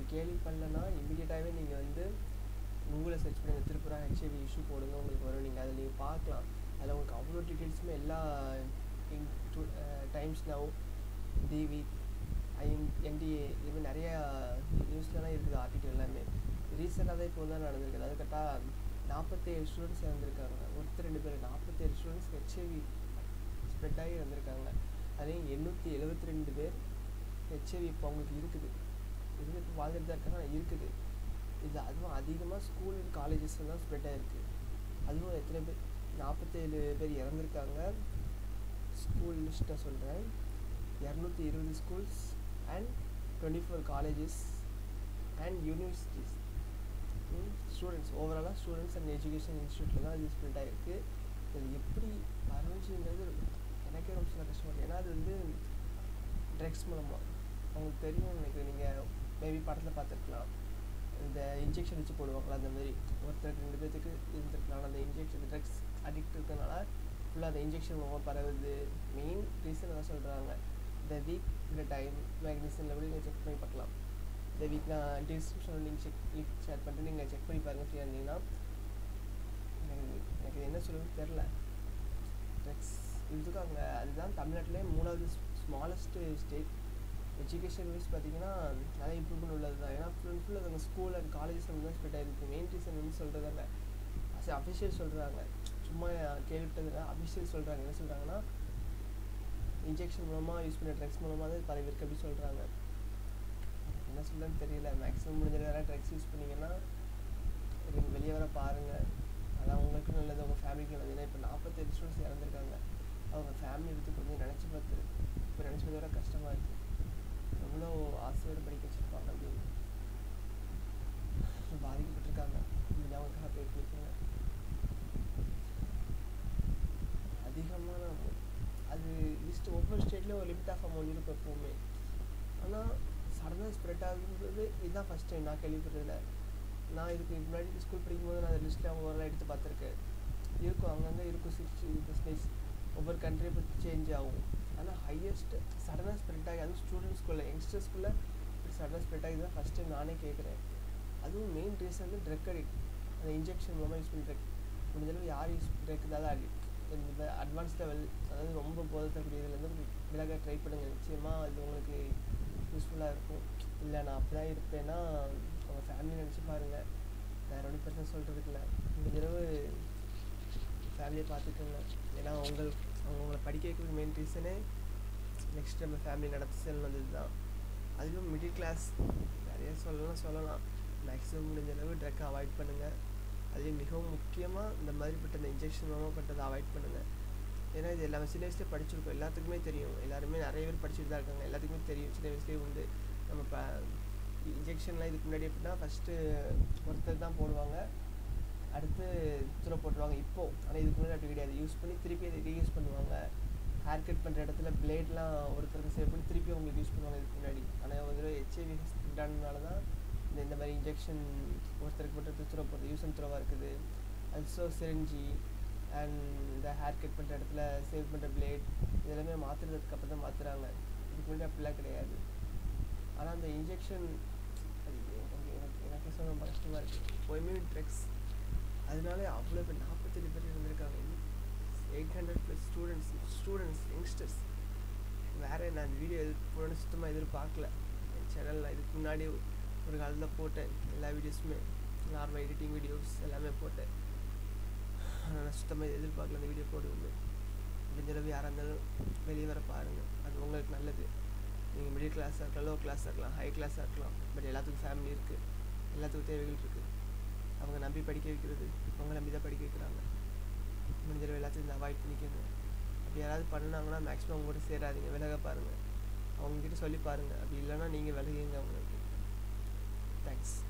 கேள்விப்படலைன்னா இமீடியட்டாகவே நீங்கள் வந்து கூகுளில் சர்ச் பண்ணுங்கள் திருப்புரா ஹெச்ஐவி இஷ்யூ போடுங்க உங்களுக்கு வரும் நீங்கள் அதில் நீங்கள் பார்க்கலாம் அதில் உங்களுக்கு அவ்வளோ டீட்டெயில்ஸுமே எல்லா Times Now TV IN NDA இதுமாதிரி நிறையா நியூஸ்லலாம் இருக்குது ஆர்டிக்கல் எல்லாமே ரீசெண்டாக தான் இப்போ தான் நடந்திருக்கு அது கரெக்டாக நாற்பத்தேழு ஸ்டூடெண்ட்ஸ் இறந்துருக்காங்க ஒருத்தர் ரெண்டு பேர் நாற்பத்தேழு ஸ்டூடெண்ட்ஸ் ஹெச்ஐவி ஸ்ப்ரெட் ஆகி இறந்துருக்காங்க அதுலேயும் எண்ணூற்றி எழுபத்தி ரெண்டு பேர் ஹெச்ஐவி இப்போ அவங்களுக்கு இருக்குது இருந்து இப்போ வாழ்ந்துட்டு தான் இருக்காங்க ஆனா இருக்குது இது அதுவும் அதிகமாக ஸ்கூல் காலேஜஸில் தான் ஸ்ப்ரெட் ஆகிருக்கு அதுவும் எத்தனை பேர் நாற்பத்தேழு பேர் இறந்துருக்காங்க ஸ்கூல் லிஸ்ட்டை சொல்கிறேன் இரநூத்தி இருபது schools and twenty four colleges and universities students ஓவராலாக ஸ்டூடெண்ட்ஸ் அண்ட் எஜுகேஷன் இன்ஸ்டியூட்டில் தான் இது ஸ்ப்ரெட் ஆகிருக்கு இது எப்படி ஆரம்பிச்சுங்கிறது எனக்கே ரொம்ப சில கஷ்டமாக இருக்குது ஏன்னா அது வந்து ட்ரக்ஸ் மூலமாக அவங்களுக்கு தெரியும் நினைக்கிறேன் நீங்கள் மேபி படத்தில் பார்த்துருக்கலாம் இந்த இன்ஜெக்ஷன் வச்சு போடுவாங்களா அந்த மாதிரி ஒருத்தருக்கு ரெண்டு பேர்த்துக்கு இருந்திருக்கலாம் அந்த இன்ஜெக்ஷன் ட்ரக்ஸ் அடிக்ட் இருக்கனால ஃபுல்லாக அந்த இன்ஜெக்ஷன் மூலமாக பரவுது மெயின் ரீசன் என்ன சொல்கிறாங்க இந்த வீக் இந்த டைம் மேக்னீசியனில் கூட நீங்கள் செக் பண்ணி பார்க்கலாம் இந்த வீக் நான் டிஸ்கிரிப்ஷனில் நீங்கள் செக் லிங்க் ஷேர் பண்ணிட்டு நீங்கள் செக் பண்ணி பாருங்கள் ஃப்ரீயாக இருந்தீங்கன்னா எனக்கு எனக்கு இது என்ன சொல்லுன்னு தெரில ட்ரக்ஸ் இருக்காங்க அதுதான் தமிழ்நாட்டிலே மூணாவது ஸ்மாலஸ்ட்டு ஸ்டேட் எஜுகேஷன் வைஸ் பார்த்தீங்கன்னா நிறைய இம்ப்ரூவ்மெண்ட் உள்ளது தான் ஏன்னா ஃபுல் அண்ட் ஃபுல் அது ஸ்கூல் அண்ட் காலேஜஸ் தான் ஸ்ப்ரெட் ஆகிருக்கு மெயின் ரீசன் வந்து சொல்கிறதாங்க அஸ் அஃபிஷியல் சொல்கிறாங்க சும்மா கேள்விப்பட்டதில்ல அஃபிஷியல் சொல்கிறாங்க என்ன சொல்கிறாங்கன்னா இன்ஜெக்ஷன் மூலமாக யூஸ் பண்ண ட்ரக்ஸ் மூலமாக தான் பரவி இருக்கு அப்படி சொல்கிறாங்க என்ன சொல்லன்னு தெரியல மேக்ஸிமம் முடிஞ்ச நேரம் ட்ரக்ஸ் யூஸ் பண்ணிங்கன்னா நீங்கள் வெளியே வர பாருங்கள் அதான் உங்களுக்கு நல்லது உங்கள் ஃபேமிலிக்கு நல்லது ஏன்னா இப்போ நாற்பத்தேழு ஸ்டூடெண்ட்ஸ் இறந்துருக்காங்க அவங்க ஃபேமிலி எடுத்து கொஞ்சம் நினச்சி பார்த்து இப்போ நினச்சி பார்த்து வர கஷ்டமாக இருக்குது எவ்வளோ ஆசையோடு படிக்க வச்சுருப்பாங்க அப்படின்னு பாதிக்கப்பட்டிருக்காங்க இந்த அவங்களுக்காக போய் கொடுக்குங்க அதிகமான amount. அது லிஸ்ட் ஒவ்வொரு ஸ்டேட்லேயும் ஒரு லிமிட் ஆஃப் அமௌண்ட் இருக்கும் எப்போவுமே ஆனால் சடனாக ஸ்ப்ரெட் ஆகும்போது இதுதான் ஃபஸ்ட் டைம் நான் கேள்விப்படுறதுல நான் இதுக்கு முன்னாடி ஸ்கூல் படிக்கும்போது நான் அந்த லிஸ்ட்டில் அவங்க வரலாம் எடுத்து பார்த்துருக்கேன் இருக்கும் அங்கங்கே இருக்கும் சிக்ஸ்டி பர்சன்டேஜ் ஒவ்வொரு கண்ட்ரியை பற்றி சேஞ்ச் ஆகும் ஆனால் ஹையஸ்ட் சடனாக ஸ்ப்ரெட் ஆகி அதுவும் ஸ்டூடெண்ட்ஸ்குள்ளே யங்ஸ்டர்ஸ்குள்ளே இப்படி சடனாக ஸ்ப்ரெட் ஆகி தான் ஃபஸ்ட் டைம் நானே கேட்குறேன் அதுவும் மெயின் ரீசன் வந்து ட்ரக் அடிக்ட் அந்த இன்ஜெக்ஷன் மூலமாக யூஸ் பண்ணி ட்ரக் முடிஞ்சளவு யார் யூஸ் ட்ரக் அடிக்ட் இந்த அட்வான்ஸ் லெவல் அதாவது ரொம்ப போதை தரக்கூடியதுலேருந்து விலக ட்ரை பண்ணுங்கள் நிச்சயமாக இது உங்களுக்கு யூஸ்ஃபுல்லாக இருக்கும் இல்லை நான் அப்படி தான் இருப்பேன்னா உங்கள் ஃபேமிலி நினச்சி பாருங்கள் வேறு ஒன்றும் பிரச்சனை சொல்கிறதுக்கு இல்லை முடிஞ்சளவு ஃபேமிலியை பார்த்துக்கோங்க ஏன்னா உங்கள் அவங்க உங்களை படிக்க வைக்கிறது மெயின் ரீசனே நெக்ஸ்ட் நம்ம ஃபேமிலி நடத்தி செல்லணும் தான் அதுவும் மிடில் கிளாஸ் நிறைய சொல்லலாம் சொல்லலாம் மேக்ஸிமம் முடிஞ்ச அளவு ட்ரக்கை அவாய்ட் பண்ணுங்கள் அதுலேயும் மிகவும் முக்கியமாக இந்த மாதிரிப்பட்ட இந்த இன்ஜெக்ஷன் மூலமாக பட்டதை அவாய்ட் பண்ணுங்கள் ஏன்னா இது எல்லாமே சின்ன வயசுலேயே படிச்சிருக்கோம் எல்லாத்துக்குமே தெரியும் எல்லாருமே நிறைய பேர் படிச்சுட்டு தான் இருக்காங்க எல்லாத்துக்குமே தெரியும் சின்ன வயசுலேயே உண்டு நம்ம இப்போ இன்ஜெக்ஷன்லாம் இதுக்கு முன்னாடி எப்படின்னா ஃபஸ்ட்டு ஒருத்தர் தான் போடுவாங்க அடுத்து துறை போட்டுருவாங்க இப்போ ஆனால் இதுக்கு முன்னாடி அப்படி கிடையாது யூஸ் பண்ணி திருப்பி அதை ரீயூஸ் பண்ணுவாங்க ஹேர் கட் பண்ணுற இடத்துல பிளேட்லாம் ஒருத்தருக்கு சேவ் பண்ணி திருப்பி அவங்களுக்கு யூஸ் பண்ணுவாங்க இதுக்கு முன்னாடி ஆனால் ஒரு தடவை ஹெச்ஐவி ஸ்ப்ரெட்டானதுனால தான் இந்த இந்த மாதிரி இன்ஜெக்ஷன் ஒருத்தருக்கு மட்டும் துத்துரை போடுறது யூஸ் அண்ட் த்ரோவாக இருக்குது அல்சோ சிரிஞ்சி அண்ட் இந்த ஹேர் கட் பண்ணுற இடத்துல சேவ் பண்ணுற பிளேட் இதெல்லாமே மாற்றுறதுக்கு அப்புறம் தான் மாற்றுறாங்க இதுக்கு முன்னாடி அப்படிலாம் கிடையாது ஆனால் அந்த இன்ஜெக்ஷன் அது எனக்கு எனக்கு எனக்கு சொல்ல ரொம்ப கஷ்டமாக இருக்குது எப்போயுமே ட்ரக்ஸ் அதனால அவ்வளோ பேர் நாற்பத்தெட்டு பேர் இருந்திருக்காங்க eight hundred plus students students youngsters வேறு நான் வீடியோ எது போடணும்னு சுத்தமாக எதிர்பார்க்கல என் சேனலில் இதுக்கு முன்னாடி ஒரு காலத்தில் போட்டேன் எல்லா வீடியோஸுமே நார்மல் எடிட்டிங் வீடியோஸ் எல்லாமே போட்டேன் ஆனால் நான் சுத்தமாக எதிர்பார்க்கல அந்த வீடியோ போடுவோமே முடிஞ்ச அளவு யாராக இருந்தாலும் வெளியே வர பாருங்கள் அது உங்களுக்கு நல்லது நீங்கள் மிடில் கிளாஸாக இருக்கலாம் லோ கிளாஸாக இருக்கலாம் ஹை கிளாஸாக இருக்கலாம் பட் எல்லாத்துக்கும் ஃபேமிலி இருக்குது எல்லாத்துக்கும் தேவைகள் இருக்குது அவங்க நம்பி படிக்க வைக்கிறது அவங்க நம்பி தான் படிக்க வைக்கிறாங்க முடிஞ்ச அளவு எல்லாத்தையும் இந்த அவாய்ட் பண்ணிக்கோங்க அப்படி யாராவது பண்ணாங்கன்னா மேக்ஸிமம் அவங்க கூட சேராதீங்க விலக பாருங்கள் அவங்கக்கிட்ட சொல்லி பாருங்கள் அப்படி இல்லைன்னா நீங்கள் விலகிங்க அவங்களுக்கு தேங்க்ஸ்